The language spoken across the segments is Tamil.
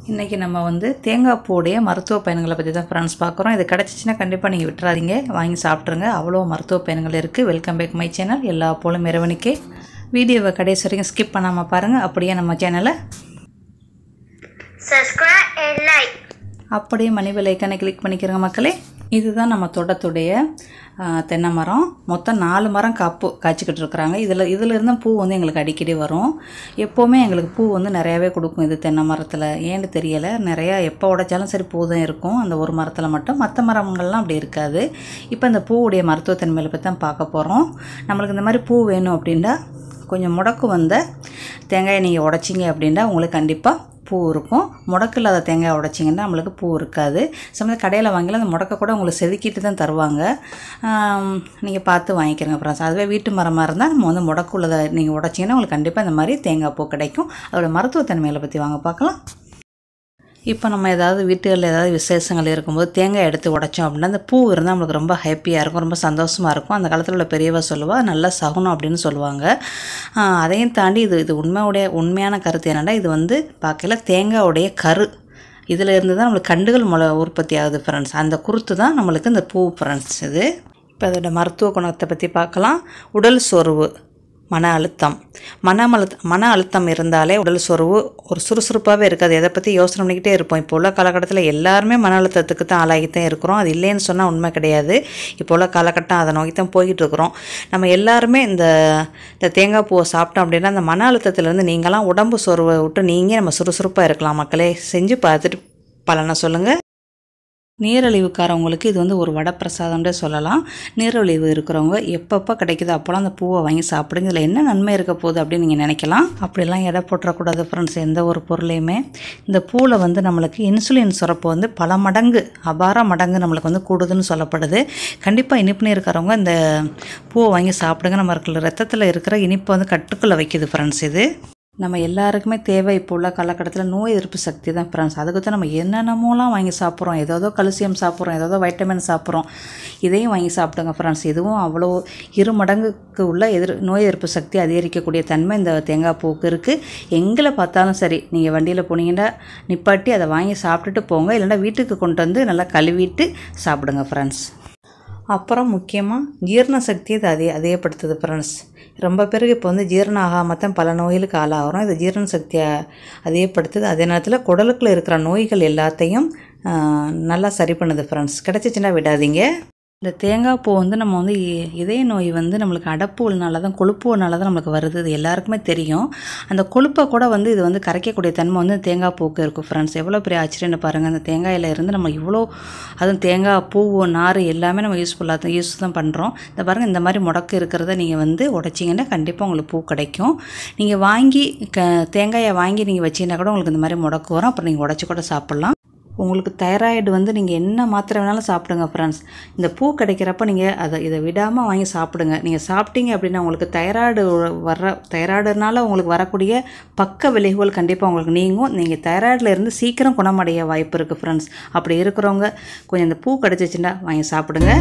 இன்றைக்கி நம்ம வந்து தேங்காய் பூடைய மருத்துவ பயன்களை பற்றி தான் ஃப்ரெண்ட்ஸ் பார்க்குறோம் இது கிடச்சிச்சின்னா கண்டிப்பாக நீங்கள் விட்டுறாதீங்க வாங்கி சாப்பிட்ருங்க அவ்வளோ மருத்துவ பயன்கள் இருக்குது வெல்கம் பேக் மை சேனல் எல்லா போலும் இறைவனுக்கே வீடியோவை கடைசி வரைக்கும் ஸ்கிப் பண்ணாமல் பாருங்கள் அப்படியே நம்ம சேனலை subscribe and like. அப்படியே மணி ஐக்கானை கிளிக் பண்ணிக்கிறங்க மக்களே இதுதான் நம்ம தோட்டத்துடைய ஆ, தென்னை மரம் மொத்தம் நாலு மரம் காப்பு காய்ச்சிக்கிட்டு இருக்கிறாங்க இதில் இதில் இருந்தும் பூ வந்து எங்களுக்கு அடிக்கடி வரும் எப்போவுமே எங்களுக்கு பூ வந்து நிறையாவே கொடுக்கும் இது தென்னை மரத்தில் ஏன்னு தெரியலை நிறையா எப்போ உடைச்சாலும் சரி பூ தான் இருக்கும் அந்த ஒரு மரத்தில் மட்டும் மற்ற மரங்கள்லாம் அப்படி இருக்காது இப்போ இந்த பூவுடைய மருத்துவத்தன்மையை பற்றி தான் பார்க்க போகிறோம் நம்மளுக்கு இந்த மாதிரி பூ வேணும் அப்படின்னா கொஞ்சம் முடக்கு வந்த தேங்காயை நீங்கள் உடைச்சிங்க அப்படின்னா உங்களுக்கு கண்டிப்பாக பூ இருக்கும் முடக்கு இல்லாத தேங்காய் உடைச்சிங்கன்னா நம்மளுக்கு பூ இருக்காது சமயம் கடையில் வாங்கல அந்த முடக்க கூட உங்களுக்கு செதுக்கிட்டு தான் தருவாங்க நீங்கள் பார்த்து வாங்கிக்கிறங்க ஃப்ரெண்ட்ஸ் அதுவே வீட்டு மரமாக இருந்தால் நம்ம வந்து முடக்கு உள்ளதை நீங்கள் உடைச்சிங்கன்னா உங்களுக்கு கண்டிப்பாக இந்த மாதிரி தேங்காய் பூ கிடைக்கும் அதோட மருத்துவத்தன்மைகளை பற்றி வாங்க பார்க்கலாம் இப்போ நம்ம ஏதாவது வீட்டுகளில் ஏதாவது விசேஷங்கள் இருக்கும்போது தேங்காய் எடுத்து உடைச்சோம் அப்படின்னா அந்த பூ இருந்தால் நம்மளுக்கு ரொம்ப ஹாப்பியாக இருக்கும் ரொம்ப சந்தோஷமாக இருக்கும் அந்த காலத்தில் உள்ள பெரியவா சொல்லுவா நல்ல சகுனம் அப்படின்னு சொல்லுவாங்க ஆஹ் அதையும் தாண்டி இது இது உண்மையுடைய உண்மையான கருத்து என்னென்னா இது வந்து பார்க்கல தேங்காயோடைய கரு இதில் இருந்து தான் நம்மளுக்கு கண்டுகள் முளை உற்பத்தி ஆகுது ஃப்ரெண்ட்ஸ் அந்த குருத்து தான் நம்மளுக்கு இந்த பூ ஃப்ரெண்ட்ஸ் இது இப்போ அதோட மருத்துவ குணத்தை பற்றி பார்க்கலாம் உடல் சோர்வு மன அழுத்தம் மன அழுத்த மன அழுத்தம் இருந்தாலே உடல் சோர்வு ஒரு சுறுசுறுப்பாகவே இருக்காது எதை பற்றி யோசனை பண்ணிக்கிட்டே இருப்போம் இப்போ உள்ள காலகட்டத்தில் எல்லாருமே மன அழுத்தத்துக்கு தான் ஆளாகித்தான் இருக்கிறோம் அது இல்லைன்னு சொன்னால் உண்மை கிடையாது இப்போ உள்ள காலகட்டம் அதை நோக்கி தான் போய்கிட்டு இருக்கிறோம் நம்ம எல்லாருமே இந்த இந்த தேங்காய் பூவை சாப்பிட்டோம் அப்படின்னா அந்த மன அழுத்தத்துலேருந்து நீங்களாம் உடம்பு சோர்வை விட்டு நீங்கள் நம்ம சுறுசுறுப்பாக இருக்கலாம் மக்களே செஞ்சு பார்த்துட்டு பலனை சொல்லுங்கள் நீரழிவுக்காரவங்களுக்கு இது வந்து ஒரு வடப்பிரசாதம்ன்றே சொல்லலாம் நீரழிவு இருக்கிறவங்க எப்பப்போ கிடைக்குதோ அப்போலாம் அந்த பூவை வாங்கி சாப்பிடுங்க இதில் என்ன நன்மை இருக்க போகுது அப்படின்னு நீங்கள் நினைக்கலாம் அப்படிலாம் எடை போட்டுறக்கூடாது ஃப்ரெண்ட்ஸ் எந்த ஒரு பொருளையுமே இந்த பூவில் வந்து நம்மளுக்கு இன்சுலின் சுரப்பு வந்து பல மடங்கு அபார மடங்கு நம்மளுக்கு வந்து கூடுதுன்னு சொல்லப்படுது கண்டிப்பாக இனிப்புன்னு இருக்கிறவங்க இந்த பூவை வாங்கி சாப்பிடுங்க நம்ம இருக்கிற ரத்தத்தில் இருக்கிற இனிப்பை வந்து கட்டுக்குள்ளே வைக்குது ஃப்ரெண்ட்ஸ் இது நம்ம எல்லாருக்குமே தேவை இப்போ உள்ள காலகட்டத்தில் நோய் எதிர்ப்பு சக்தி தான் ஃப்ரெண்ட்ஸ் அதுக்கு தான் நம்ம என்னென்னமோலாம் வாங்கி சாப்பிட்றோம் ஏதோ கல்சியம் சாப்பிட்றோம் ஏதோ வைட்டமின் சாப்பிட்றோம் இதையும் வாங்கி சாப்பிடுங்க ஃப்ரெண்ட்ஸ் இதுவும் அவ்வளோ இரு மடங்குக்கு உள்ள எதிர் நோய் எதிர்ப்பு சக்தி அதிகரிக்கக்கூடிய தன்மை இந்த தேங்காய் பூக்கு இருக்குது எங்களை பார்த்தாலும் சரி நீங்கள் வண்டியில் போனீங்கன்னா நிப்பாட்டி அதை வாங்கி சாப்பிட்டுட்டு போங்க இல்லைன்னா வீட்டுக்கு கொண்டு வந்து நல்லா கழுவிட்டு சாப்பிடுங்க ஃப்ரெண்ட்ஸ் அப்புறம் முக்கியமாக ஜீரண சக்தியை இது அதே அதிகப்படுத்துது ஃப்ரெண்ட்ஸ் ரொம்ப பேருக்கு இப்போ வந்து ஜீரணம் ஆகாம தான் பல நோய்களுக்கு ஆளாகிறோம் இது ஜீரண சக்தியை அதிகப்படுத்துது அதே நேரத்தில் குடலுக்குள்ள இருக்கிற நோய்கள் எல்லாத்தையும் ஆஹ், நல்லா சரி பண்ணுது ஃப்ரெண்ட்ஸ் கிடச்சிச்சின்னா விடாதீங்க இந்த தேங்காய் பூ வந்து நம்ம வந்து இ- இதய நோய் வந்து நம்மளுக்கு அடப்புனால தான் கொழுப்புனால தான் நம்மளுக்கு வருது இது எல்லாருக்குமே தெரியும் அந்த கொழுப்பை கூட வந்து இது வந்து கரைக்கக்கூடிய தன்மை வந்து தேங்காய் பூக்கு இருக்கும் ஃப்ரெண்ட்ஸ் எவ்வளோ பெரிய ஆச்சரியம்னு பாருங்கள் அந்த தேங்காயில இருந்து நம்ம இவ்வளோ அதுவும் தேங்காய் பூ நார் எல்லாமே நம்ம யூஸ்ஃபுல்லாக தான் யூஸ் தான் பண்ணுறோம் இந்த பாருங்கள் இந்த மாதிரி முடக்கு இருக்கிறத நீங்கள் வந்து உடைச்சிங்கன்னா கண்டிப்பாக உங்களுக்கு பூ கிடைக்கும் நீங்கள் வாங்கி க தேங்காயை வாங்கி நீங்கள் வச்சீங்கன்னா கூட உங்களுக்கு இந்த மாதிரி முடக்கு வரும் அப்புறம் நீங்கள் உடச்சி கூட சாப்பிட்லாம் உங்களுக்கு தைராய்டு வந்து நீங்கள் என்ன மாத்திரை வேணாலும் சாப்பிடுங்க ஃப்ரெண்ட்ஸ் இந்த பூ கிடைக்கிறப்ப நீங்கள் அதை இதை விடாமல் வாங்கி சாப்பிடுங்க நீங்கள் சாப்பிட்டீங்க அப்படின்னா உங்களுக்கு தைராய்டு வர்ற தைராய்டுனால உங்களுக்கு வரக்கூடிய பக்க விளைவுகள் கண்டிப்பாக உங்களுக்கு நீங்கும் நீங்கள் தைராய்டில் இருந்து சீக்கிரம் குணமடைய வாய்ப்பு இருக்குது ஃப்ரெண்ட்ஸ் அப்படி இருக்கிறவங்க கொஞ்சம் இந்த பூ கிடச்சிச்சின்னா வாங்கி சாப்பிடுங்க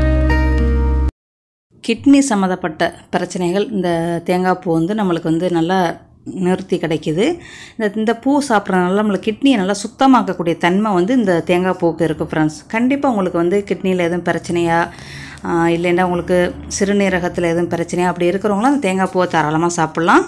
கிட்னி சம்மந்தப்பட்ட பிரச்சனைகள் இந்த தேங்காய் பூ வந்து நம்மளுக்கு வந்து நல்லா நிறுத்தி கிடைக்குது இந்த இந்த பூ சாப்பிட்றதுனால நம்மளுக்கு கிட்னியை நல்லா சுத்தமாக்கக்கூடிய தன்மை வந்து இந்த தேங்காய் பூக்கு இருக்குது ஃப்ரெண்ட்ஸ் கண்டிப்பாக உங்களுக்கு வந்து கிட்னியில் எதுவும் பிரச்சனையா ஆஹ் இல்லைன்னா உங்களுக்கு சிறுநீரகத்தில் எதுவும் பிரச்சனையா அப்படி இருக்கிறவங்களாம் அந்த தேங்காய் பூவை தாராளமாக சாப்பிட்லாம்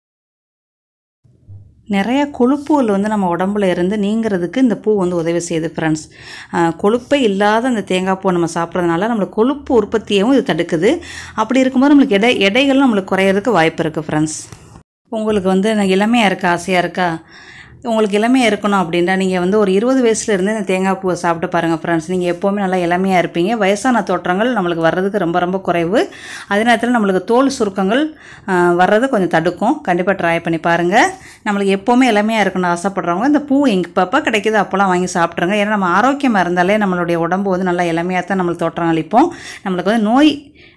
நிறைய கொழுப்புகள் வந்து நம்ம உடம்புல இருந்து நீங்கிறதுக்கு இந்த பூ வந்து உதவி செய்யுது ஃப்ரெண்ட்ஸ் கொழுப்பே இல்லாத அந்த தேங்காய் பூ நம்ம சாப்பிட்றதுனால நம்மளுக்கு கொழுப்பு உற்பத்தியையும் இது தடுக்குது அப்படி இருக்கும்போது நம்மளுக்கு எடை எடைகள் நம்மளுக்கு குறையிறதுக்கு வாய்ப்பு இருக்குது ஃப்ரெண்ட்ஸ் உங்களுக்கு வந்து எனக்கு இளமையாக இருக்கா ஆசையாக இருக்கா உங்களுக்கு இளமையாக இருக்கணும் அப்படின்னா நீங்கள் வந்து ஒரு இருபது வயசுல இருந்து இந்த தேங்காய் பூவை சாப்பிட்டு பாருங்கள் ஃப்ரெண்ட்ஸ் நீங்கள் எப்போவுமே நல்லா இளமையாக இருப்பீங்க வயசான தோற்றங்கள் நம்மளுக்கு வர்றதுக்கு ரொம்ப ரொம்ப குறைவு அதே நேரத்தில் நம்மளுக்கு தோல் சுருக்கங்கள் ஆஹ், வர்றது கொஞ்சம் தடுக்கும் கண்டிப்பாக ட்ரை பண்ணி பாருங்கள் நம்மளுக்கு எப்போவுமே இளமையாக இருக்கணும்னு ஆசைப்படுறவங்க இந்த பூ எங்கே எப்போ கிடைக்குது அப்போல்லாம் வாங்கி சாப்பிட்ருங்க ஏன்னா நம்ம ஆரோக்கியமாக இருந்தாலே நம்மளுடைய உடம்பு வந்து நல்லா இளமையாக தான் நம்மளுக்கு தோற்றம் அளிப்போம் நம்மளுக்கு வந்து நோய்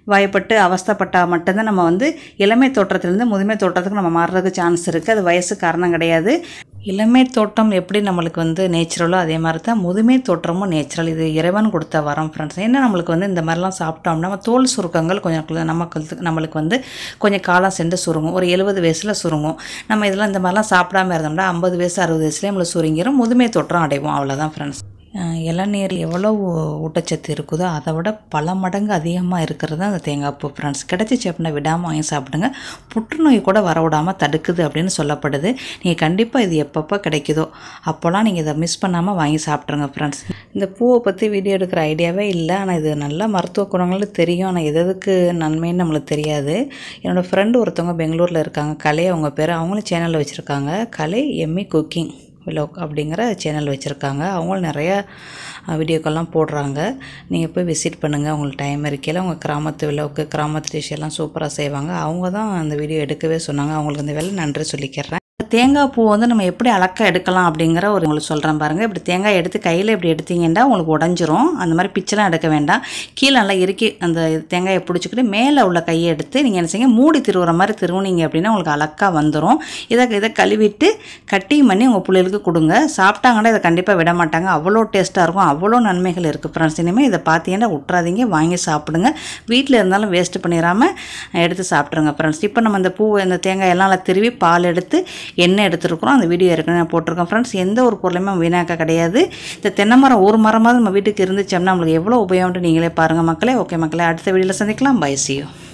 பயப்பட்டு அவஸ்தைப்பட்டால் மட்டும்தான் நம்ம வந்து இளமை தோற்றத்துலேருந்து முதுமை தோற்றத்துக்கு நம்ம மாறுறதுக்கு சான்ஸ் இருக்குது அது வயசு காரணம் கிடையாது இளமை தோட்டம் எப்படி நம்மளுக்கு வந்து நேச்சுரலோ அதே மாதிரி தான் முதுமை தோற்றமும் நேச்சுரல் இது இறைவன் கொடுத்த வரம் ஃப்ரெண்ட்ஸ் ஏன்னா நம்மளுக்கு வந்து இந்த மாதிரிலாம் சாப்பிட்டோம்னா நம்ம தோல் சுருக்கங்கள் கொஞ்சம் நமக்கு நம்மளுக்கு வந்து கொஞ்சம் காலம் சென்று சுருங்கும் ஒரு எழுபது வயசில் சுருங்கும் நம்ம இதெல்லாம் இந்த மாதிரிலாம் சாப்பிடாம இருந்தோம்னா ஐம்பது வயசு அறுபது வயசுலேயே நம்மளுக்கு சுருங்கிரும் முதுமை தோற்றம் அடைவோம் அவ்வளோதான் ஃப்ரெண்ட்ஸ் இளநீர் எவ்வளோ ஊட்டச்சத்து இருக்குதோ அதை விட பல மடங்கு அதிகமாக இருக்கிறது தான் அந்த தேங்காய் பூ ஃப்ரெண்ட்ஸ் கிடச்சிச்சு அப்படின்னா விடாமல் வாங்கி சாப்பிடுங்க புற்றுநோய் கூட வர விடாமல் தடுக்குது அப்படின்னு சொல்லப்படுது நீங்கள் கண்டிப்பாக இது எப்பப்போ கிடைக்குதோ அப்போல்லாம் நீங்கள் இதை மிஸ் பண்ணாமல் வாங்கி சாப்பிட்ருங்க ஃப்ரெண்ட்ஸ் இந்த பூவை பற்றி வீடியோ எடுக்கிற ஐடியாவே இல்லை ஆனால் இது நல்ல மருத்துவ குணங்கள் தெரியும் ஆனால் எது எதுக்கு நன்மைன்னு நம்மளுக்கு தெரியாது என்னோடய ஃப்ரெண்டு ஒருத்தவங்க பெங்களூரில் இருக்காங்க கலை அவங்க பேர் அவங்களும் சேனலில் வச்சுருக்காங்க கலை எம்மி குக்கிங் விலோக் அப்படிங்கிற சேனல் வச்சுருக்காங்க அவங்களும் நிறைய வீடியோக்கெல்லாம் போடுறாங்க நீங்கள் போய் விசிட் பண்ணுங்கள் உங்களுக்கு டைம் இருக்கையில் உங்கள் கிராமத்து விலோக்கு கிராமத்து டிஷ் எல்லாம் சூப்பராக செய்வாங்க அவங்க தான் அந்த வீடியோ எடுக்கவே சொன்னாங்க அவங்களுக்கு இந்த வேலை நன்றி சொல்லிக்கிறேன் தேங்காய் பூ வந்து நம்ம எப்படி அலக்க எடுக்கலாம் அப்படிங்கிற ஒரு உங்களுக்கு சொல்கிறேன் பாருங்கள் இப்படி தேங்காய் எடுத்து கையில் இப்படி எடுத்தீங்கன்னா உங்களுக்கு உடஞ்சிரும் அந்த மாதிரி பிச்செல்லாம் எடுக்க வேண்டாம் கீழே நல்லா இறுக்கி அந்த தேங்காயை பிடிச்சிக்கிட்டு மேலே உள்ள கையை எடுத்து நீங்கள் என்ன செய்யுங்க மூடி திருவுற மாதிரி திருவுனீங்க அப்படின்னா உங்களுக்கு அலக்காக வந்துடும் இதை இதை கழுவிட்டு கட்டிங் பண்ணி உங்கள் பிள்ளைகளுக்கு கொடுங்க சாப்பிட்டாங்கன்னா இதை கண்டிப்பாக விட மாட்டாங்க அவ்வளோ டேஸ்ட்டாக இருக்கும் அவ்வளோ நன்மைகள் இருக்குது ஃப்ரெண்ட்ஸ் இனிமேல் இதை பார்த்தீங்கன்னா விட்றாதீங்க வாங்கி சாப்பிடுங்க வீட்டில் இருந்தாலும் வேஸ்ட் பண்ணிடாமல் எடுத்து சாப்பிட்ருங்க ஃப்ரெண்ட்ஸ் இப்போ நம்ம இந்த பூ இந்த தேங்காய் எல்லாம் திருவி பால் எடுத்து எண்ணெய் எடுத்துருக்குறோம் அந்த வீடியோ ஏற்கனவே நான் போட்டிருக்கோம் ஃப்ரெண்ட்ஸ் எந்த ஒரு பொருளையுமே வீணாக்க கிடையாது இந்த தென்னை மரம் ஒரு மரமாவது நம்ம வீட்டுக்கு இருந்துச்சோம்னா நம்மளுக்கு எவ்வளோ உபயோகம்னு நீங்களே பாருங்கள் மக்களே ஓகே மக்களே அடுத்த வீடியோவில் சந்திக்கலாம் பை சியோ